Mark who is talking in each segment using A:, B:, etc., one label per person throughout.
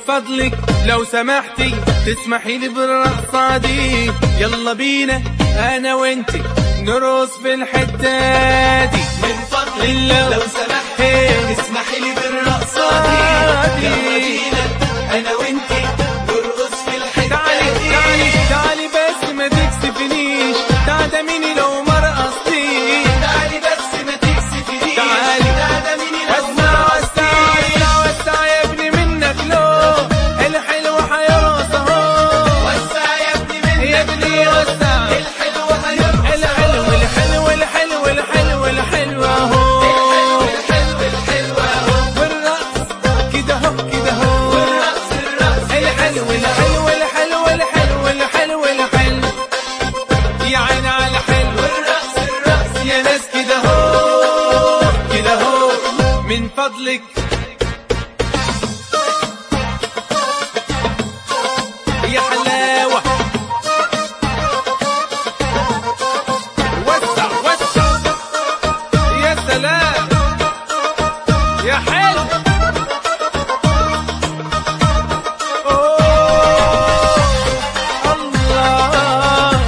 A: فضلك لو سمحتي تسمحي لي بالرقصة دي يلا بينا انا وانتي نرقص في الحتة دي
B: من فضلك لو سمحت
A: إيه.
B: اسمحي لي بالرقصة دي يلا بينا انا وانتي نرقص في الحتة
A: تعالي
B: دي
A: تعالي تعالي بس ما تكسفنيش تعدميني لو ما رقصتيش
B: تعالي بس ما تكسفنيش
A: تعالي.
B: تعدميني لو
A: وسع
B: ما
A: وسع
B: رقصتيش
A: وسع وسع يا ابني منك لو الحلو هيرقص اهو
B: وسع يا ابني منك
A: يا ابني وسع
B: الحلو هيرقص
A: الحلو الحلو الحلو الحلو الحلو اهو
B: الحلو الحلو اهو
A: والرقص كده اهو كده اهو
B: الرقص الرقص
A: الحلو الحلو الحلو الحلو الحلو الحلو يا عين على حلو
B: الرقص الرقص
A: يا ناس كده اهو كده اهو من فضلك يا حلاوة وسع وسع يا سلام يا حلو أوه، الله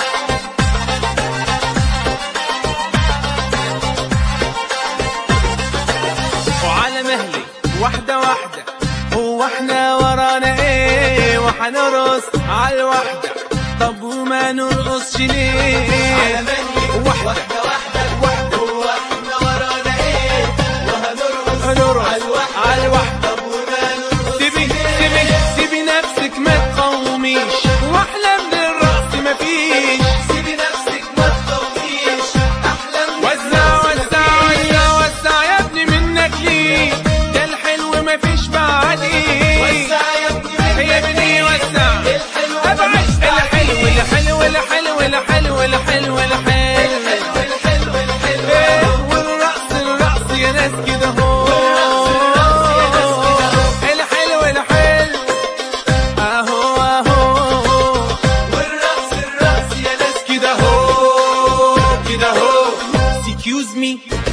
A: وعلى مهلي واحدة واحدة هو احنا ورانا ايه وحنرقص على الواحدة طب وما نرقصش ليه
B: على مهلي
A: واحدة
B: واحدة واحدة هو احنا ورانا ايه وهنرقص
A: هنرقص
B: على الواحدة
A: على الواحدة
B: طب وما نرقص
A: سيبي سيبي سيبي نفسك ما تقوميش واحلى من الرقص مفيش
B: سيبي نفسك ما تطوليش احلام
A: وزع وزع وزع وزع يا ابني منك ليه ده الحلو مفيش بعديه
B: وسع يا ابني منك
A: يا ابني وسع
B: الحلو
A: ابعد
B: مفيش
A: الحلو الحلو الحلو الحلو الحلو الحلو
B: الحلو الحلو الحلو
A: إيه، والرقص الرقص يا ناس كده هو
B: والرقص الرقص يا ناس كده هو.
A: الحلو الحلو اهو اهو
B: والرقص الرقص يا ناس
A: كده هو كده هو excuse me